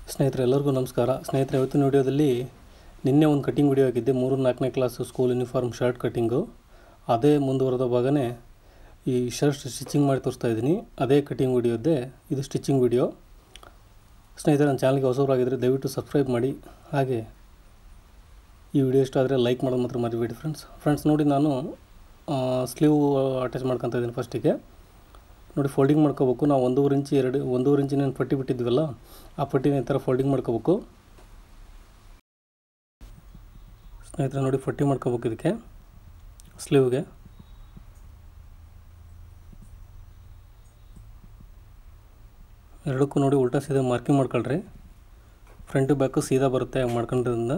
ಸ್ನೇಹಿತರೆ ಎಲ್ಲರಿಗೂ ನಮಸ್ಕಾರ ಸ್ನೇಹಿತರೆ ಇವತ್ತಿನ ವಿಡಿಯೋದಲ್ಲಿ ನಿನ್ನೆ ಒಂದು ಕಟಿಂಗ್ ವಿಡಿಯೋ ಹಾಕಿದ್ದೆ ಮೂರು ನಾಲ್ಕನೇ class school uniform shirt cutting ಅದೇ ಮುಂದುವರೆದ ಭಾಗನೇ ಈ ಶರ್ಟ್ ಸ್ಟಿಚಿಂಗ್ ಮಾಡಿ ತೋರಿಸ್ತಾ ಇದ್ದೀನಿ ಅದೇ ಕಟಿಂಗ್ ವಿಡಿಯೋದ್ದೇ ಇದು ಸ್ಟಿಚಿಂಗ್ ವಿಡಿಯೋ ಸ್ನೇಹಿತರೆ ನನ್ನ ಚಾನಲ್ಗೆ ಹೊಸಬರಾಗಿದ್ದರೆ ದಯವಿಟ್ಟು ಸಬ್ಸ್ಕ್ರೈಬ್ ಮಾಡಿ ಹಾಗೆ ಈ ವಿಡಿಯೋ ಇಷ್ಟ ಆದರೆ ಲೈಕ್ ಮಾಡೋದು ಮಾತ್ರ ಮರಿಬೇಡಿ ಫ್ರೆಂಡ್ಸ್ ಫ್ರೆಂಡ್ಸ್ ನೋಡಿ ನಾನು ಸ್ಲೀವ್ ಅಟ್ಯಾಚ್ ಮಾಡ್ಕೊತಾ ಇದ್ದೀನಿ ಫಸ್ಟಿಗೆ ನೋಡಿ ಫೋಲ್ಡಿಂಗ್ ಮಾಡ್ಕೋಬೇಕು ನಾವು ಒಂದೂವರೆ ಇಂಚು ಎರಡು ಒಂದೂವರೆ ಇಂಚಿನ ಪಟ್ಟಿ ಬಿಟ್ಟಿದ್ವಲ್ಲ ಆ ಪಟ್ಟಿನ ಈ ಥರ ಫೋಲ್ಡಿಂಗ್ ಮಾಡ್ಕೋಬೇಕು ಸ್ನೇಹಿತರೆ ನೋಡಿ ಪಟ್ಟಿ ಮಾಡ್ಕೋಬೇಕು ಇದಕ್ಕೆ ಸ್ಲೀವ್ಗೆ ಎರಡಕ್ಕೂ ನೋಡಿ ಉಲ್ಟಾ ಸೀದಾ ಮಾರ್ಕಿಂಗ್ ಮಾಡ್ಕೊಳ್ರಿ ಫ್ರಂಟು ಬ್ಯಾಕು ಸೀದಾ ಬರುತ್ತೆ ಹಂಗೆ ಮಾಡ್ಕೊಂಡ್ರಿಂದ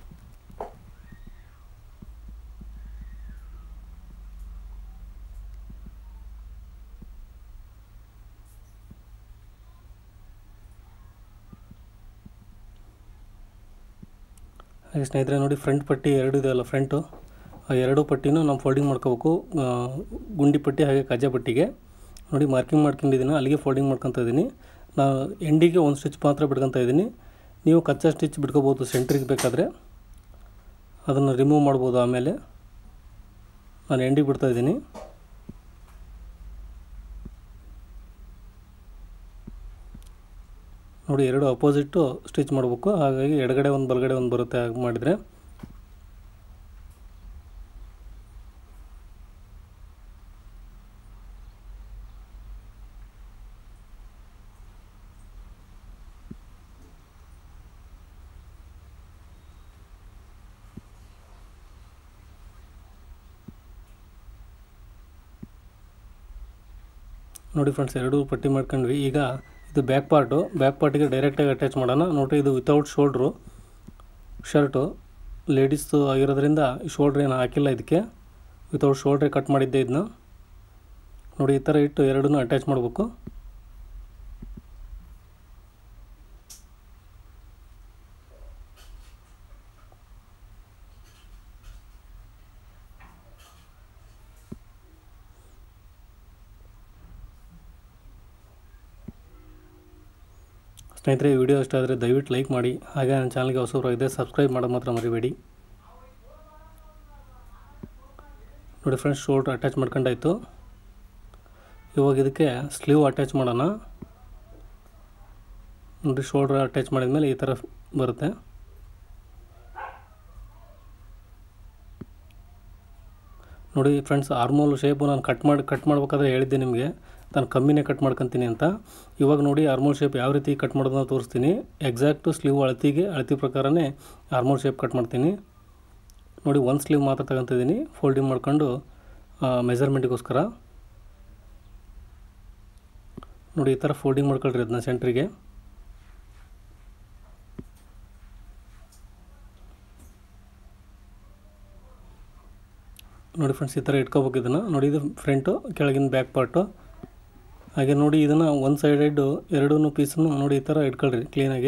ಹಾಗೆ ಸ್ನೇಹಿತರೆ ನೋಡಿ ಫ್ರಂಟ್ ಪಟ್ಟಿ ಎರಡು ಇದೆಯಲ್ಲ ಫ್ರಂಟು ಆ ಎರಡು ಪಟ್ಟಿನೂ ನಾವು ಫೋಲ್ಡಿಂಗ್ ಮಾಡ್ಕೋಬೇಕು ಆ, ಗುಂಡಿ ಪಟ್ಟಿ ಹಾಗೆ ಕಜ್ಜಾ ಪಟ್ಟಿಗೆ ನೋಡಿ ಮಾರ್ಕಿಂಗ್ ಮಾಡ್ಕೊಂಡಿದ್ದೀನಿ ಅಲ್ಲಿಗೆ ಫೋಲ್ಡಿಂಗ್ ಮಾಡ್ಕೊತಾ ಇದ್ದೀನಿ ನಾ ಎಂಡಿಗೆ ಒಂದು ಸ್ಟಿಚ್ ಮಾತ್ರ ಬಿಡ್ಕೊತಾ ಇದ್ದೀನಿ ನೀವು ಕಚ್ಚಾ ಸ್ಟಿಚ್ ಬಿಡ್ಕೋಬೋದು ಸೆಂಟ್ರಿಗೆ ಬೇಕಾದರೆ ಅದನ್ನು ರಿಮೂವ್ ಮಾಡ್ಬೋದು ಆಮೇಲೆ ನಾನು ಎಂಡಿಗೆ ಬಿಡ್ತಾ ಇದ್ದೀನಿ ನೋಡಿ ಎರಡು ಅಪೋಸಿಟ್ಟು ಸ್ಟಿಚ್ ಮಾಡಬೇಕು ಹಾಗಾಗಿ ಎಡಗಡೆ ಒಂದು ಬಲಗಡೆ ಒಂದು ಬರುತ್ತೆ ಹಾಗೆ ಮಾಡಿದರೆ ನೋಡಿ ಫ್ರೆಂಡ್ಸ್ ಎರಡೂ ಪಟ್ಟಿ ಮಾಡ್ಕೊಂಡ್ವಿ ಈಗ ಇದು ಬ್ಯಾಕ್ ಪಾರ್ಟು ಬ್ಯಾಕ್ ಪಾರ್ಟಿಗೆ ಡೈರೆಕ್ಟಾಗಿ ಅಟ್ಯಾಚ್ ಮಾಡೋಣ ನೋಡಿರಿ ಇದು ವಿತೌಟ್ ಶೋಲ್ಡ್ರು ಶರ್ಟು ಲೇಡೀಸ್ದು ಆಗಿರೋದ್ರಿಂದ ಶೋಲ್ಡ್ರ್ ಏನು ಹಾಕಿಲ್ಲ ಇದಕ್ಕೆ ವಿತೌಟ್ ಶೋಲ್ಡ್ರೇ ಕಟ್ ಮಾಡಿದ್ದೆ ಇದನ್ನ ನೋಡಿ ಈ ಥರ ಇಟ್ಟು ಎರಡನ್ನೂ ಅಟ್ಯಾಚ್ ಮಾಡಬೇಕು ಸ್ನೇಹಿತರೆ ಈ ವಿಡಿಯೋ ಇಷ್ಟ ಆದರೆ ದಯವಿಟ್ಟು ಲೈಕ್ ಮಾಡಿ ಹಾಗೆ ನನ್ನ ಚಾನಲ್ಗೆ ಹೊಸಬರಾಗಿದೆ ಸಬ್ಸ್ಕ್ರೈಬ್ ಮಾಡೋದು ಮಾತ್ರ ಮರಿಬೇಡಿ ನೋಡಿ ಫ್ರೆಂಡ್ಸ್ ಶೋಲ್ಡ್ರ್ ಅಟ್ಯಾಚ್ ಮಾಡ್ಕೊಂಡಾಯ್ತು ಇವಾಗ ಇದಕ್ಕೆ ಸ್ಲೀವ್ ಅಟ್ಯಾಚ್ ಮಾಡೋಣ ನೋಡಿ ಶೋಲ್ಡ್ರ್ ಅಟ್ಯಾಚ್ ಮಾಡಿದ್ಮೇಲೆ ಈ ಥರ ಬರುತ್ತೆ ನೋಡಿ ಫ್ರೆಂಡ್ಸ್ ಆರ್ಮೋಲ್ ಶೇಪು ನಾನು ಕಟ್ ಮಾಡಿ ಕಟ್ ಮಾಡ್ಬೇಕಾದ್ರೆ ಹೇಳಿದ್ದೆ ನಿಮಗೆ ನಾನು ಕಮ್ಮಿನೇ ಕಟ್ ಮಾಡ್ಕೊತೀನಿ ಅಂತ ಇವಾಗ ನೋಡಿ ಆರ್ಮೋಲ್ ಶೇಪ್ ಯಾವ ರೀತಿ ಕಟ್ ಮಾಡೋದನ್ನ ತೋರಿಸ್ತೀನಿ ಎಕ್ಸಾಕ್ಟು ಸ್ಲೀವ್ ಅಳತಿಗೆ ಅಳತಿ ಪ್ರಕಾರನೇ ಆರ್ಮೋಲ್ ಶೇಪ್ ಕಟ್ ಮಾಡ್ತೀನಿ ನೋಡಿ ಒಂದು ಸ್ಲೀವ್ ಮಾತ್ರ ತಗೊತಿದ್ದೀನಿ ಫೋಲ್ಡಿಂಗ್ ಮಾಡ್ಕೊಂಡು ಮೆಜರ್ಮೆಂಟಿಗೋಸ್ಕರ ನೋಡಿ ಈ ಥರ ಫೋಲ್ಡಿಂಗ್ ಮಾಡ್ಕೊಳ್ರಿ ಅದನ್ನ ಸೆಂಟ್ರಿಗೆ ನೋಡಿ ಫ್ರೆಂಡ್ಸ್ ಈ ಥರ ಇಟ್ಕೋಬೇಕು ಇದನ್ನು ನೋಡಿ ಇದು ಫ್ರಂಟು ಕೆಳಗಿನ ಬ್ಯಾಕ್ ಪಾರ್ಟು ಹಾಗೆ ನೋಡಿ ಇದನ್ನು ಒಂದು ಸೈಡೆಡ್ ಎರಡೂ ಪೀಸನ್ನು ನೋಡಿ ಈ ಥರ ಇಟ್ಕೊಳ್ರಿ ಕ್ಲೀನಾಗಿ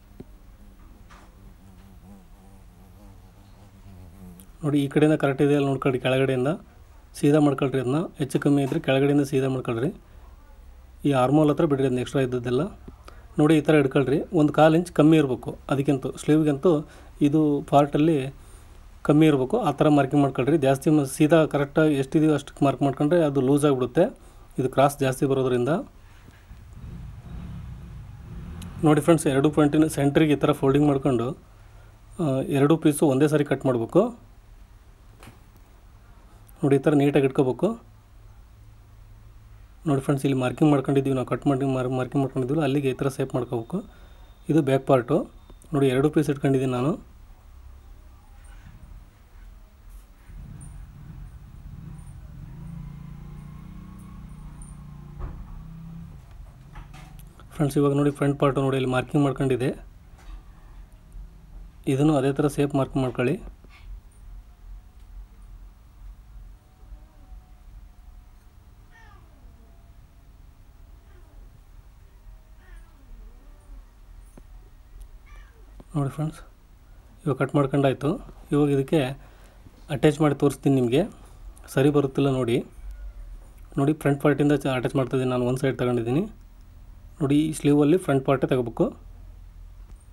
ನೋಡಿ ಈ ಕಡೆಯಿಂದ ಕರೆಕ್ಟ್ ಇದೆಯಲ್ಲ ನೋಡ್ಕೊಳ್ರಿ ಕೆಳಗಡೆಯಿಂದ ಸೀದಾ ಮಾಡ್ಕೊಳ್ರಿ ಅದನ್ನ ಹೆಚ್ಚು ಕಮ್ಮಿ ಇದ್ದರೆ ಕೆಳಗಡೆಯಿಂದ ಸೀದಾ ಮಾಡ್ಕೊಳ್ರಿ ಈ ಆರ್ಮೋಲ್ ಹತ್ರ ಬಿಡ್ರಿ ಅದನ್ನ ಎಕ್ಸ್ಟ್ರಾ ಇದ್ದದ್ದೆಲ್ಲ ನೋಡಿ ಈ ಥರ ಇಟ್ಕೊಳ್ರಿ ಒಂದು ಕಾಲು ಇಂಚ್ ಕಮ್ಮಿ ಇರಬೇಕು ಅದಕ್ಕಂತೂ ಸ್ಲೀವ್ಗಂತೂ ಇದು ಪಾರ್ಟಲ್ಲಿ ಕಮ್ಮಿ ಇರಬೇಕು ಆ ಥರ ಮಾರ್ಕಿಂಗ್ ಮಾಡ್ಕೊಳ್ರಿ ಜಾಸ್ತಿ ಮ- ಸೀದಾ ಕರೆಕ್ಟಾಗಿ ಎಷ್ಟಿದೆಯೋ ಅಷ್ಟಕ್ಕೆ ಮಾರ್ಕ್ ಮಾಡ್ಕೊಂಡ್ರೆ ಅದು ಲೂಸ್ ಆಗಿಬಿಡುತ್ತೆ ಇದು ಕ್ರಾಸ್ ಜಾಸ್ತಿ ಬರೋದ್ರಿಂದ ನೋಡಿ ಫ್ರೆಂಡ್ಸ್ ಎರಡು ಪಾಯಿಂಟಿನ ಸೆಂಟ್ರಿಗೆ ಈ ಥರ ಫೋಲ್ಡಿಂಗ್ ಮಾಡ್ಕೊಂಡು ಆ, ಎರಡೂ ಪೀಸು ಒಂದೇ ಸಾರಿ ಕಟ್ ಮಾಡಬೇಕು ನೋಡಿ ಈ ಥರ ನೀಟಾಗಿ ಇಟ್ಕೋಬೇಕು ನೋಡಿ ಫ್ರೆಂಡ್ಸ್ ಇಲ್ಲಿ ಮಾರ್ಕಿಂಗ್ ಮಾಡ್ಕೊಂಡಿದ್ದೀವಿ ನಾವು ಕಟ್ ಮಾಡಿ ಮಾರ್ ಮಾರ್ಕಿಂಗ್ ಮಾಡ್ಕೊಂಡಿದ್ದೀವಿ ಅಲ್ಲಿಗೆ ಈ ಥರ ಸೇಪ್ ಮಾಡ್ಕೋಬೇಕು ಇದು ಬ್ಯಾಕ್ ಪಾರ್ಟು ನೋಡಿ ಎರಡು ಪೀಸ್ ಇಟ್ಕೊಂಡಿದ್ದೀನಿ ನಾನು ಫ್ರೆಂಡ್ಸ್ ಇವಾಗ ನೋಡಿ ಫ್ರಂಟ್ ಪಾರ್ಟು ನೋಡಿ ಇಲ್ಲಿ ಮಾರ್ಕಿಂಗ್ ಮಾಡ್ಕೊಂಡಿದೆ ಇದನ್ನು ಅದೇ ಥರ ಸೇಪ್ ಮಾರ್ಕ್ ಮಾಡ್ಕೊಳ್ಳಿ ನೋಡಿ ಫ್ರೆಂಡ್ಸ್ ಇವಾಗ ಕಟ್ ಮಾಡ್ಕೊಂಡಾಯ್ತು ಇವಾಗ ಇದಕ್ಕೆ ಅಟ್ಯಾಚ್ ಮಾಡಿ ತೋರಿಸ್ತೀನಿ ನಿಮಗೆ ಸರಿ ಬರುತ್ತಿಲ್ಲ ನೋಡಿ ನೋಡಿ ಫ್ರಂಟ್ ಪಾರ್ಟಿಂದ ಅಟ್ಯಾಚ್ ಮಾಡ್ತಾಯಿದ್ದೀನಿ ನಾನು ಒಂದು ಸೈಡ್ ತಗೊಂಡಿದ್ದೀನಿ ನೋಡಿ ಈ ಸ್ಲೀವಲ್ಲಿ ಫ್ರಂಟ್ ಪಾರ್ಟೇ ತಗೋಬೇಕು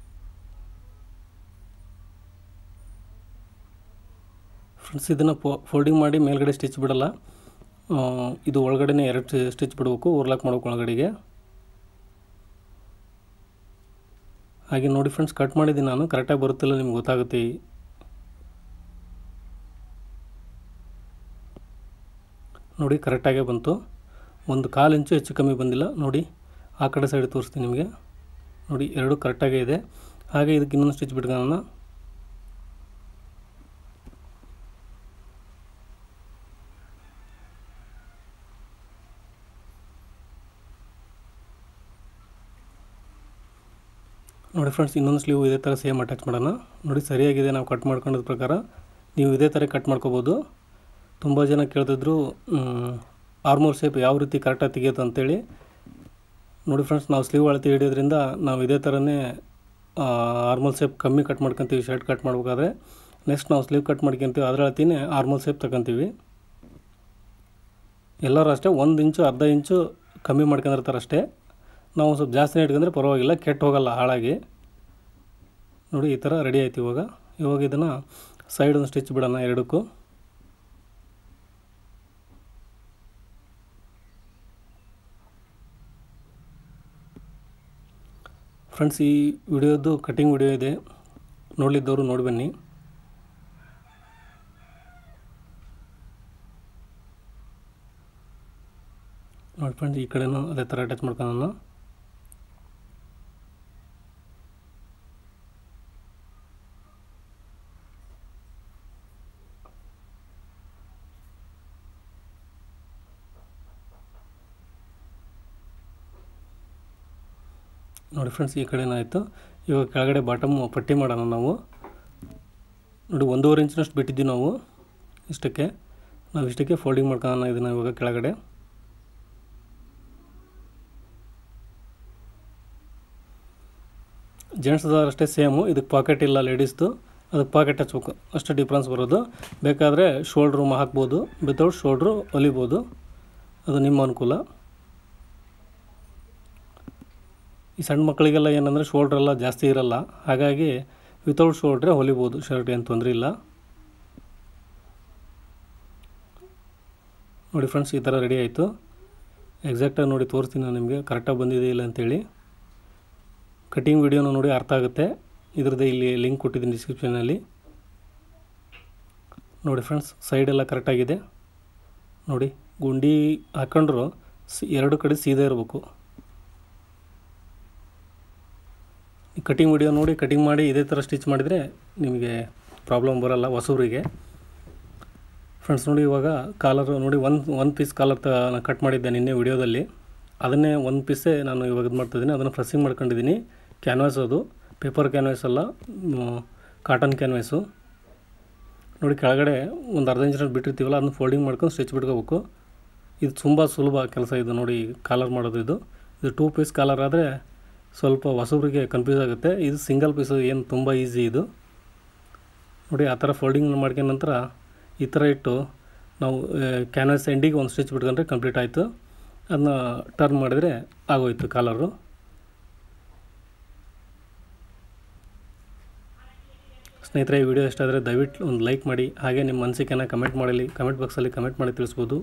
ಫ್ರೆಂಡ್ಸ್ ಇದನ್ನು ಫೋಲ್ಡಿಂಗ್ ಮಾಡಿ ಮೇಲ್ಗಡೆ ಸ್ಟಿಚ್ ಬಿಡಲ್ಲ ಆ, ಇದು ಒಳಗಡೆನೇ ಎರಡು ಸ್ಟಿಚ್ ಬಿಡಬೇಕು ಓರ್ಲಾಕ್ ಮಾಡ್ಬೇಕು ಒಳಗಡೆಗೆ ಹಾಗೆ ನೋಡಿ ಫ್ರೆಂಡ್ಸ್ ಕಟ್ ಮಾಡಿದ್ದೀನಿ ನಾನು ಕರೆಕ್ಟಾಗಿ ಬರುತ್ತಿಲ್ಲ ನಿಮ್ಗೆ ಗೊತ್ತಾಗುತ್ತೆ ಈ- ನೋಡಿ ಕರೆಕ್ಟಾಗೇ ಬಂತು ಒಂದು ಕಾಲು ಇಂಚು ಹೆಚ್ಚು ಕಮ್ಮಿ ಬಂದಿಲ್ಲ ನೋಡಿ ಆ ಕಡೆ ಸೈಡ್ ತೋರಿಸ್ತೀನಿ ನಿಮಗೆ ನೋಡಿ ಎರಡು ಕರೆಕ್ಟಾಗೇ ಇದೆ ಹಾಗೆ ಇದಕ್ಕೆ ಇನ್ನೊಂದು ಸ್ಟಿಚ್ ಬಿಟ್ಕೊಳ್ಳೋಣ ನೋಡಿ ಫ್ರೆಂಡ್ಸ್ ಇನ್ನೊಂದು ಸ್ಲೀವ್ ಇದೇ ಥರ ಸೇಮ್ ಅಟ್ಯಾಚ್ ಮಾಡೋಣ ನೋಡಿ ಸರಿಯಾಗಿದೆ ನಾವು ಕಟ್ ಮಾಡ್ಕೊಂಡಿದ್ದ ಪ್ರಕಾರ ನೀವು ಇದೇ ಥರ ಕಟ್ ಮಾಡ್ಕೋಬೋದು ತುಂಬ ಜನ ಕೇಳ್ತಿದ್ರು ಆರ್ಮೋರ್ ಶೇಪ್ ಯಾವ ರೀತಿ ಕರೆಕ್ಟಾಗಿ ತೆಗಿಯೋದು ಅಂತೇಳಿ ನೋಡಿ ಫ್ರೆಂಡ್ಸ್ ನಾವು ಸ್ಲೀವ್ ಅಳತೆ ಹಿಡಿಯೋದ್ರಿಂದ ನಾವು ಇದೇ ಥರನೇ ಆರ್ಮಲ್ ಶೇಪ್ ಕಮ್ಮಿ ಕಟ್ ಮಾಡ್ಕೊತೀವಿ ಶರ್ಟ್ ಕಟ್ ಮಾಡ್ಬೇಕಾದ್ರೆ ನೆಕ್ಸ್ಟ್ ನಾವು ಸ್ಲೀವ್ ಕಟ್ ಮಾಡ್ಕೊತೀವಿ ಅದರ ಅಳತಿನೇ ಆರ್ಮಲ್ ಶೇಪ್ ತಗೊತೀವಿ ಎಲ್ಲರೂ ಅಷ್ಟೇ ಒಂದು ಇಂಚು ಅರ್ಧ ಇಂಚು ಕಮ್ಮಿ ಮಾಡ್ಕೊಂಡಿರ್ತಾರೆ ಅಷ್ಟೇ ನಾವು ಒಂದು ಸ್ವಲ್ಪ ಜಾಸ್ತಿನೇ ಇಟ್ಕೊಂಡ್ರೆ ಪರವಾಗಿಲ್ಲ ಕೆಟ್ಟು ಹೋಗಲ್ಲ ಹಾಳಾಗಿ ನೋಡಿ ಈ ಥರ ರೆಡಿ ಆಯ್ತು ಇವಾಗ ಇವಾಗ ಇದನ್ನು ಸೈಡ್ ಒಂದು ಸ್ಟಿಚ್ ಬಿಡೋಣ ಎರಡಕ್ಕೂ ಫ್ರೆಂಡ್ಸ್ ಈ ವಿಡಿಯೋದು ಕಟಿಂಗ್ ವಿಡಿಯೋ ಇದೆ ನೋಡಲಿದ್ದವರು ನೋಡಿ ಬನ್ನಿ ನೋಡಿ ಫ್ರೆಂಡ್ಸ್ ಈ ಕಡೆನೂ ಅದೇ ಥರ ಅಟ್ಯಾಚ್ ಮಾಡ್ಕೊಳ್ಳೋಣ ನೋಡಿ ಫ್ರೆಂಡ್ಸ್ ಈ ಕಡೆನೂ ಆಯಿತು ಇವಾಗ ಕೆಳಗಡೆ ಬಾಟಮ್ ಪಟ್ಟಿ ಮಾಡೋಣ ನಾವು ನೋಡಿ ಒಂದೂವರೆ ಇಂಚಿನಷ್ಟು ಬಿಟ್ಟಿದ್ದೀವಿ ನಾವು ಇಷ್ಟಕ್ಕೆ ನಾವು ಇಷ್ಟಕ್ಕೆ ಫೋಲ್ಡಿಂಗ್ ಮಾಡ್ಕೊಳ್ಳೋಣ ಇದನ್ನು ಇವಾಗ ಕೆಳಗಡೆ ಜೆಂಟ್ಸ್ದು ಅಷ್ಟೇ ಸೇಮು ಇದಕ್ಕೆ ಪಾಕೆಟ್ ಇಲ್ಲ ಲೇಡೀಸ್ದು ಅದಕ್ಕೆ ಪಾಕೆಟ್ ಹಚ್ಬೇಕು ಅಷ್ಟು ಡಿಫ್ರೆನ್ಸ್ ಬರೋದು ಬೇಕಾದರೆ ಶೋಲ್ಡ್ರು ಹಾಕ್ಬೋದು ವಿತೌಟ್ ಶೋಲ್ಡ್ರು ಹೊಲಿಬೋದು ಅದು ನಿಮ್ಮ ಅನುಕೂಲ ಈ ಸಣ್ಣ ಮಕ್ಕಳಿಗೆಲ್ಲ ಏನಂದರೆ ಶೋಲ್ಡ್ರೆಲ್ಲ ಜಾಸ್ತಿ ಇರಲ್ಲ ಹಾಗಾಗಿ ವಿತೌಟ್ ಶೋಲ್ಡ್ರೆ ಹೊಲಿಬೋದು ಶರ್ಟ್ ಏನು ತೊಂದರೆ ಇಲ್ಲ ನೋಡಿ ಫ್ರೆಂಡ್ಸ್ ಈ ಥರ ರೆಡಿ ಆಯಿತು ಎಕ್ಸಾಕ್ಟಾಗಿ ನೋಡಿ ತೋರಿಸ್ತೀನಿ ನಾನು ನಿಮಗೆ ಕರೆಕ್ಟಾಗಿ ಬಂದಿದೆ ಇಲ್ಲ ಅಂತೇಳಿ ಕಟಿಂಗ್ ವಿಡಿಯೋನ ನೋಡಿ ಅರ್ಥ ಆಗುತ್ತೆ ಇದ್ರದ್ದು ಇಲ್ಲಿ ಲಿಂಕ್ ಕೊಟ್ಟಿದ್ದೀನಿ ಡಿಸ್ಕ್ರಿಪ್ಷನಲ್ಲಿ ನೋಡಿ ಫ್ರೆಂಡ್ಸ್ ಸೈಡೆಲ್ಲ ಕರೆಕ್ಟಾಗಿದೆ ನೋಡಿ ಗುಂಡಿ ಹಾಕೊಂಡ್ರು ಸಿ ಎರಡು ಕಡೆ ಸೀದಾ ಇರಬೇಕು ಈ ಕಟಿಂಗ್ ವಿಡಿಯೋ ನೋಡಿ ಕಟಿಂಗ್ ಮಾಡಿ ಇದೇ ಥರ ಸ್ಟಿಚ್ ಮಾಡಿದರೆ ನಿಮಗೆ ಪ್ರಾಬ್ಲಮ್ ಬರೋಲ್ಲ ಹೊಸಬ್ರಿಗೆ ಫ್ರೆಂಡ್ಸ್ ನೋಡಿ ಇವಾಗ ಕಾಲರ್ ನೋಡಿ ಒಂದು ಒಂದು ಪೀಸ್ ಕಾಲರ್ ತ ಕಟ್ ಮಾಡಿದ್ದೆ ನಿನ್ನೆ ವಿಡಿಯೋದಲ್ಲಿ ಅದನ್ನೇ ಒಂದು ಪೀಸೇ ನಾನು ಇವಾಗ ಇದು ಮಾಡ್ತಾಯಿದ್ದೀನಿ ಅದನ್ನು ಫ್ರೆಸ್ಸಿಂಗ್ ಮಾಡ್ಕೊಂಡಿದ್ದೀನಿ ಕ್ಯಾನ್ವಾಸ್ ಅದು ಪೇಪರ್ ಕ್ಯಾನ್ವಾಸ್ ಅಲ್ಲ ಕಾಟನ್ ಕ್ಯಾನ್ವಾಸು ನೋಡಿ ಕೆಳಗಡೆ ಒಂದು ಅರ್ಧ ಇಂಚಿನಷ್ಟು ಬಿಟ್ಟಿರ್ತೀವಲ್ಲ ಅದನ್ನ ಫೋಲ್ಡಿಂಗ್ ಮಾಡ್ಕೊಂಡು ಸ್ಟಿಚ್ ಬಿಟ್ಕೋಬೇಕು ಇದು ತುಂಬ ಸುಲಭ ಕೆಲಸ ಇದು ನೋಡಿ ಕಾಲರ್ ಮಾಡೋದು ಇದು ಇದು ಟೂ ಪೀಸ್ ಕಾಲರ್ ಆದರೆ ಸ್ವಲ್ಪ ಹೊಸಬ್ರಿಗೆ ಕನ್ಫ್ಯೂಸ್ ಆಗುತ್ತೆ ಇದು ಸಿಂಗಲ್ ಪೀಸು ಏನು ತುಂಬ ಈಸಿ ಇದು ನೋಡಿ ಆ ಥರ ಫೋಲ್ಡಿಂಗ್ ಮಾಡ್ಕೊಂಡ ನಂತರ ಈ ಥರ ಇಟ್ಟು ನಾವು ಕ್ಯಾನ್ವಾಸ್ ಎಂಡಿಗೆ ಒಂದು ಸ್ಟಿಚ್ ಬಿಟ್ಕೊಂಡ್ರೆ ಕಂಪ್ಲೀಟ್ ಆಯಿತು ಅದನ್ನ ಟರ್ನ್ ಮಾಡಿದರೆ ಆಗೋಯ್ತು ಕಾಲರು ಸ್ನೇಹಿತರೆ ಈ ವಿಡಿಯೋ ಇಷ್ಟ ಆದರೆ ದಯವಿಟ್ಟು ಒಂದು ಲೈಕ್ ಮಾಡಿ ಹಾಗೆ ನಿಮ್ಮ ಅನಿಸಿಕೆನ ಕಮೆಂಟ್ ಮಾಡಲಿ ಕಮೆಂಟ್ ಬಾಕ್ಸಲ್ಲಿ ಕಮೆಂಟ್ ಮಾಡಿ ತಿಳಿಸ್ಬೋದು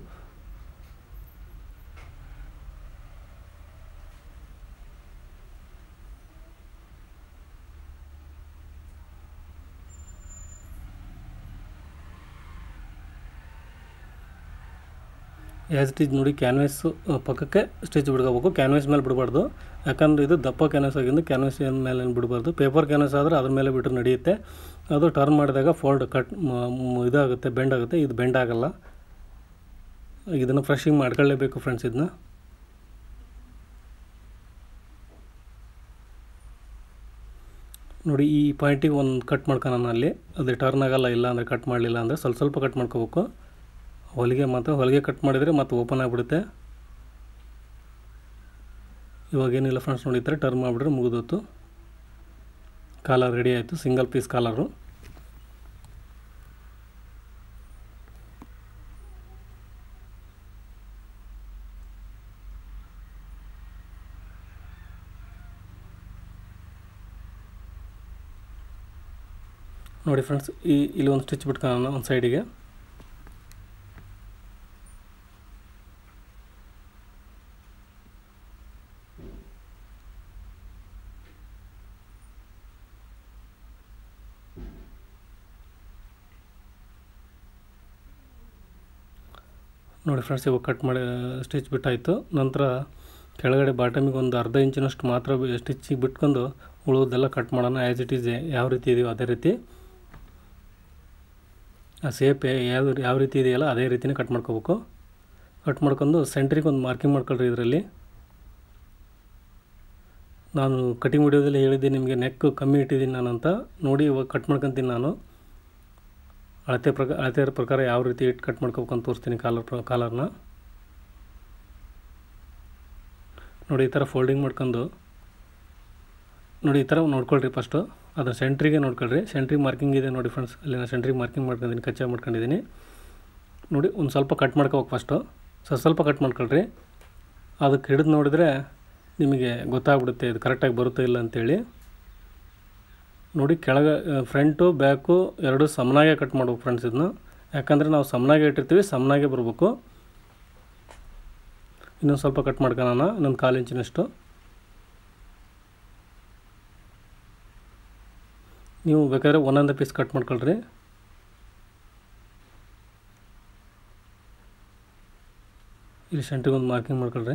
ಆ್ಯಸ್ ಇಟ್ ಈಸ್ ನೋಡಿ ಕ್ಯಾನ್ವಾಸ್ ಪಕ್ಕಕ್ಕೆ ಸ್ಟಿಚ್ ಬಿಡ್ಕೋಬೇಕು ಕ್ಯಾನ್ವಾಸ್ ಮೇಲೆ ಬಿಡಬಾರ್ದು ಯಾಕಂದ್ರೆ ಇದು ದಪ್ಪ ಕ್ಯಾನ್ವಾಸ್ ಆಗಿಂದ ಕ್ಯಾನ್ವಾಸ್ ಮೇಲೆ ಏನು ಬಿಡಬಾರ್ದು ಪೇಪರ್ ಕ್ಯಾನ್ವಾಸ್ ಆದರೆ ಅದ್ರ ಮೇಲೆ ಬಿಟ್ಟರೆ ನಡೆಯುತ್ತೆ ಅದು ಟರ್ನ್ ಮಾಡಿದಾಗ ಫೋಲ್ಡ್ ಕಟ್ ಇದಾಗುತ್ತೆ ಬೆಂಡ್ ಆಗುತ್ತೆ ಇದು ಬೆಂಡ್ ಆಗಲ್ಲ ಇದನ್ನು ಫ್ರೆಶಿಂಗ್ ಮಾಡ್ಕೊಳ್ಳೇಬೇಕು ಫ್ರೆಂಡ್ಸ್ ಇದನ್ನ ನೋಡಿ ಈ ಪಾಯಿಂಟಿಗೆ ಒಂದು ಕಟ್ ಮಾಡ್ಕೊಳ್ಳೋಣ ಅಲ್ಲಿ ಅದು ಟರ್ನ್ ಆಗಲ್ಲ ಇಲ್ಲ ಅಂದರೆ ಕಟ್ ಮಾಡಲಿಲ್ಲ ಅಂದರೆ ಸ್ವಲ್ಪ ಸ್ವಲ್ಪ ಕಟ್ ಮಾಡ್ಕೋಬೇಕು ಹೊಲಿಗೆ ಮಾತ್ರ ಹೊಲಿಗೆ ಕಟ್ ಮಾಡಿದರೆ ಮತ್ತೆ ಓಪನ್ ಆಗಿಬಿಡುತ್ತೆ ಇವಾಗ ಏನಿಲ್ಲ ಫ್ರೆಂಡ್ಸ್ ನೋಡಿ ಈ ಥರ ಟರ್ನ್ ಮಾಡಿಬಿಟ್ರೆ ಮುಗಿದೋತು ಕಾಲರ್ ರೆಡಿ ಆಯಿತು ಸಿಂಗಲ್ ಪೀಸ್ ಕಾಲರು ನೋಡಿ ಫ್ರೆಂಡ್ಸ್ ಈ ಇಲ್ಲಿ ಒಂದು ಸ್ಟಿಚ್ ಬಿಟ್ಕೊಳ್ಳೋಣ ಒಂದು ಸೈಡಿಗೆ ನೋಡಿ ಫ್ರೆಂಡ್ಸ್ ಇವಾಗ ಕಟ್ ಮಾಡಿ ಸ್ಟಿಚ್ ಬಿಟ್ಟಾಯಿತು ನಂತರ ಕೆಳಗಡೆ ಬಾಟಮಿಗೆ ಒಂದು ಅರ್ಧ ಇಂಚಿನಷ್ಟು ಮಾತ್ರ ಸ್ಟಿಚಿಗೆ ಬಿಟ್ಕೊಂಡು ಉಳಿದೆಲ್ಲ ಕಟ್ ಮಾಡೋಣ ಆ್ಯಸ್ ಇಟ್ ಈಸ್ ಯಾವ ರೀತಿ ಇದೆಯೋ ಅದೇ ರೀತಿ ಆ ಸೇಪ್ ಯಾವ ಯಾವ ರೀತಿ ಇದೆಯಲ್ಲ ಅದೇ ರೀತಿನೇ ಕಟ್ ಮಾಡ್ಕೋಬೇಕು ಕಟ್ ಮಾಡ್ಕೊಂಡು ಸೆಂಟ್ರಿಗೆ ಒಂದು ಮಾರ್ಕಿಂಗ್ ಮಾಡ್ಕೊಳ್ರಿ ಇದರಲ್ಲಿ ನಾನು ಕಟಿಂಗ್ ವಿಡಿಯೋದಲ್ಲಿ ಹೇಳಿದ್ದೆ ನಿಮಗೆ ನೆಕ್ ಕಮ್ಮಿ ಇಟ್ಟಿದ್ದೀನಿ ನಾನು ಅಂತ ನೋಡಿ ಇವಾಗ ಕಟ್ ಮಾಡ್ಕೊತೀನಿ ನಾನು ಅಳತೆ ಪ್ರಕಾರ ಅಳತೆ ಪ್ರಕಾರ ಯಾವ ರೀತಿ ಇಟ್ಟು ಕಟ್ ಮಾಡ್ಕೋಬೇಕು ಅಂತ ತೋರಿಸ್ತೀನಿ ಕಾಲರ್ ಪ್ರ ಕಾಲರ್ನ ನೋಡಿ ಈ ಥರ ಫೋಲ್ಡಿಂಗ್ ಮಾಡ್ಕೊಂಡು ನೋಡಿ ಈ ಥರ ನೋಡ್ಕೊಳ್ರಿ ಫಸ್ಟು ಅದರ ಸೆಂಟ್ರಿಗೆ ನೋಡ್ಕೊಳ್ರಿ ಸೆಂಟ್ರಿಗೆ ಮಾರ್ಕಿಂಗ್ ಇದೆ ನೋಡಿ ಫ್ರೆಂಡ್ಸ್ ಅಲ್ಲಿ ನಾನು ಸೆಂಟ್ರಿಗೆ ಮಾರ್ಕಿಂಗ್ ಮಾಡ್ಕೊಂಡಿದ್ದೀನಿ ಕಚ್ಚಾ ಮಾಡ್ಕೊಂಡಿದ್ದೀನಿ ನೋಡಿ ಒಂದು ಸ್ವಲ್ಪ ಕಟ್ ಮಾಡ್ಕೋಬೇಕು ಫಸ್ಟು ಸ್ವಲ್ಪ ಸ್ವಲ್ಪ ಕಟ್ ಮಾಡ್ಕೊಳ್ರಿ ಅದಕ್ಕೆ ಹಿಡಿದು ನೋಡಿದರೆ ನಿಮಗೆ ಗೊತ್ತಾಗ್ಬಿಡುತ್ತೆ ಇದು ಕರೆಕ್ಟಾಗಿ ಬರುತ್ತಾ ಇಲ್ಲ ಅಂತೇಳಿ ನೋಡಿ ಕೆಳಗೆ ಫ್ರಂಟು ಬ್ಯಾಕು ಎರಡು ಸಮನಾಗೆ ಕಟ್ ಮಾಡ್ಬೇಕು ಫ್ರೆಂಡ್ಸ್ ಇದನ್ನ ಯಾಕಂದರೆ ನಾವು ಸಮನಾಗೆ ಇಟ್ಟಿರ್ತೀವಿ ಸಮನಾಗೆ ಬರಬೇಕು ಇನ್ನೊಂದು ಸ್ವಲ್ಪ ಕಟ್ ಮಾಡ್ಕೊಳ್ಳೋಣ ಇನ್ನೊಂದು ಕಾಲು ಇಂಚಿನಷ್ಟು ನೀವು ಬೇಕಾದ್ರೆ ಒಂದೊಂದೇ ಪೀಸ್ ಕಟ್ ಮಾಡ್ಕೊಳ್ರಿ ಇಲ್ಲಿ ಸೆಂಟ್ರಿಗೆ ಒಂದು ಮಾರ್ಕಿಂಗ್ ಮಾಡ್ಕೊಳ್ರಿ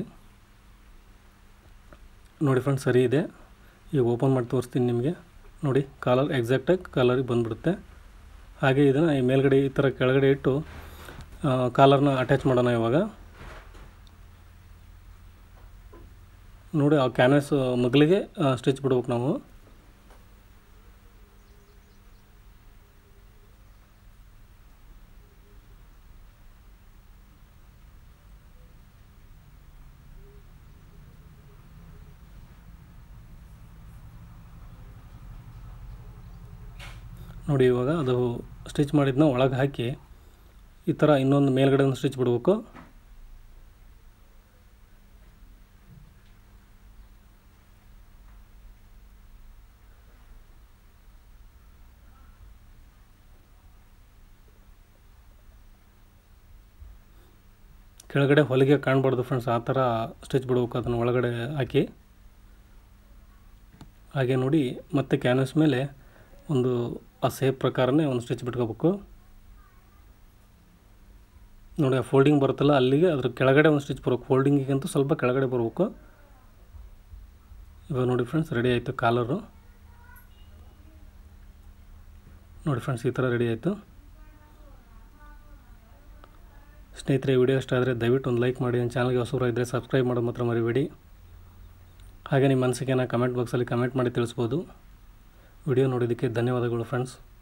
ನೋಡಿ ಫ್ರೆಂಡ್ಸ್ ಸರಿ ಇದೆ ಈಗ ಓಪನ್ ಮಾಡಿ ತೋರಿಸ್ತೀನಿ ನಿಮಗೆ ನೋಡಿ ಕಾಲರ್ ಎಕ್ಸಾಕ್ಟಾಗಿ ಕಾಲರಿಗೆ ಬಂದುಬಿಡುತ್ತೆ ಹಾಗೆ ಇದನ್ನು ಈ ಮೇಲ್ಗಡೆ ಈ ಥರ ಕೆಳಗಡೆ ಇಟ್ಟು ಕಾಲರ್ನ ಅಟ್ಯಾಚ್ ಮಾಡೋಣ ಇವಾಗ ನೋಡಿ ಆ ಕ್ಯಾನ್ವಾಸ್ ಮಗ್ಲಿಗೆ ಸ್ಟಿಚ್ ಬಿಡ್ಬೇಕು ನಾವು ನೋಡಿ ಇವಾಗ ಅದು ಸ್ಟಿಚ್ ಮಾಡಿದ್ನ ಒಳಗೆ ಹಾಕಿ ಈ ಥರ ಇನ್ನೊಂದು ಮೇಲ್ಗಡೆ ಒಂದು ಸ್ಟಿಚ್ ಬಿಡಬೇಕು ಕೆಳಗಡೆ ಹೊಲಿಗೆ ಕಾಣಬಾರ್ದು ಫ್ರೆಂಡ್ಸ್ ಆ ಥರ ಸ್ಟಿಚ್ ಬಿಡ್ಬೇಕು ಅದನ್ನು ಒಳಗಡೆ ಹಾಕಿ ಹಾಗೆ ನೋಡಿ ಮತ್ತೆ ಕ್ಯಾನ್ವಸ್ ಮೇಲೆ ಒಂದು ಆ ಸೇಪ್ ಪ್ರಕಾರನೇ ಒಂದು ಸ್ಟಿಚ್ ಬಿಟ್ಕೋಬೇಕು ನೋಡಿ ಆ ಫೋಲ್ಡಿಂಗ್ ಬರುತ್ತಲ್ಲ ಅಲ್ಲಿಗೆ ಅದ್ರ ಕೆಳಗಡೆ ಒಂದು ಸ್ಟಿಚ್ ಬರ್ಬೇಕು ಫೋಲ್ಡಿಂಗಿಗಂತೂ ಸ್ವಲ್ಪ ಕೆಳಗಡೆ ಬರಬೇಕು ಇವಾಗ ನೋಡಿ ಫ್ರೆಂಡ್ಸ್ ರೆಡಿ ಆಯಿತು ಕಾಲರು ನೋಡಿ ಫ್ರೆಂಡ್ಸ್ ಈ ಥರ ರೆಡಿ ಆಯಿತು ಸ್ನೇಹಿತರೆ ಈ ವಿಡಿಯೋ ಇಷ್ಟ ಆದರೆ ದಯವಿಟ್ಟು ಒಂದು ಲೈಕ್ ಮಾಡಿ ನನ್ನ ಚಾನಲ್ಗೆ ಹೊಸಬರು ಇದ್ದರೆ ಸಬ್ಸ್ಕ್ರೈಬ್ ಮಾಡೋದು ಮಾತ್ರ ಮರಿಬೇಡಿ ಹಾಗೆ ನಿಮ್ಮ ಮನಸ್ಸಿಗೆ ನಾ ಕಮೆಂಟ್ ಬಾಕ್ಸಲ್ಲಿ ಕಮೆಂಟ್ ಮಾಡಿ ತಿಳಿಸ್ಬೋದು ವಿಡಿಯೋ ನೋಡೋದಕ್ಕೆ ಧನ್ಯವಾದಗಳು ಫ್ರೆಂಡ್ಸ್